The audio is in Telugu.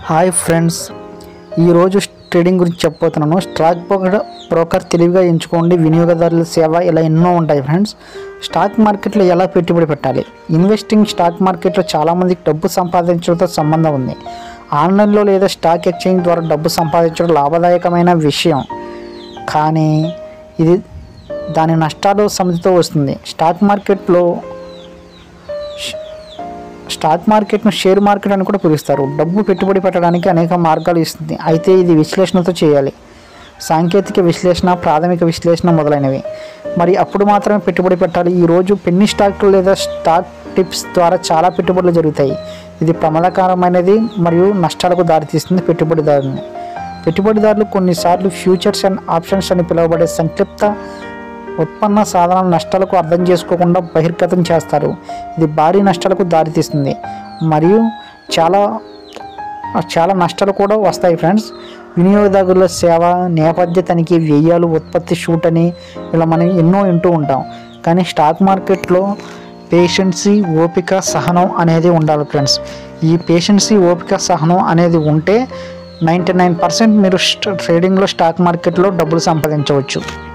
హాయ్ ఫ్రెండ్స్ ఈరోజు ట్రేడింగ్ గురించి చెప్పబోతున్నాను స్టాక్ బ్రోకర్ బ్రోకర్ తెలివిగా ఎంచుకోండి వినియోగదారుల సేవ ఇలా ఎన్నో ఉంటాయి ఫ్రెండ్స్ స్టాక్ మార్కెట్లో ఎలా పెట్టుబడి పెట్టాలి ఇన్వెస్టింగ్ స్టాక్ మార్కెట్లో చాలామందికి డబ్బు సంపాదించడంతో సంబంధం ఉంది ఆన్లైన్లో లేదా స్టాక్ ఎక్స్చేంజ్ ద్వారా డబ్బు సంపాదించడం లాభదాయకమైన విషయం కానీ ఇది దాని నష్టాలు సమితితో వస్తుంది స్టాక్ మార్కెట్లో స్టాక్ మార్కెట్ను షేర్ మార్కెట్ అని కూడా పిలుస్తారు డబ్బు పెట్టుబడి పెట్టడానికి అనేక మార్గాలు ఇస్తుంది అయితే ఇది విశ్లేషణతో చేయాలి సాంకేతిక విశ్లేషణ ప్రాథమిక విశ్లేషణ మొదలైనవి మరి అప్పుడు మాత్రమే పెట్టుబడి పెట్టాలి ఈరోజు పెన్ని స్టాక్లు లేదా స్టాక్ టిప్స్ ద్వారా చాలా పెట్టుబడులు జరుగుతాయి ఇది ప్రమాదకరమైనది మరియు నష్టాలకు దారితీస్తుంది పెట్టుబడిదారుని పెట్టుబడిదారులు కొన్నిసార్లు ఫ్యూచర్స్ అండ్ ఆప్షన్స్ అని పిలువబడే సంక్షిప్త ఉత్పన్న సాధనాల నష్టాలకు అర్థం చేసుకోకుండా బహిర్గతం చేస్తారు ఇది భారీ నష్టాలకు దారితీస్తుంది మరియు చాలా చాలా నష్టాలు కూడా వస్తాయి ఫ్రెండ్స్ వినియోగదారుల సేవ నేపథ్య తనిఖీ వ్యయాలు ఉత్పత్తి షూట్ అని ఇలా మనం ఎన్నో వింటూ ఉంటాం కానీ స్టాక్ మార్కెట్లో పేషెన్సీ ఓపిక సహనం అనేది ఉండాలి ఫ్రెండ్స్ ఈ పేషెన్సీ ఓపిక సహనం అనేది ఉంటే నైంటీ నైన్ పర్సెంట్ మీరు ట్రేడింగ్లో స్టాక్ మార్కెట్లో డబ్బులు సంపాదించవచ్చు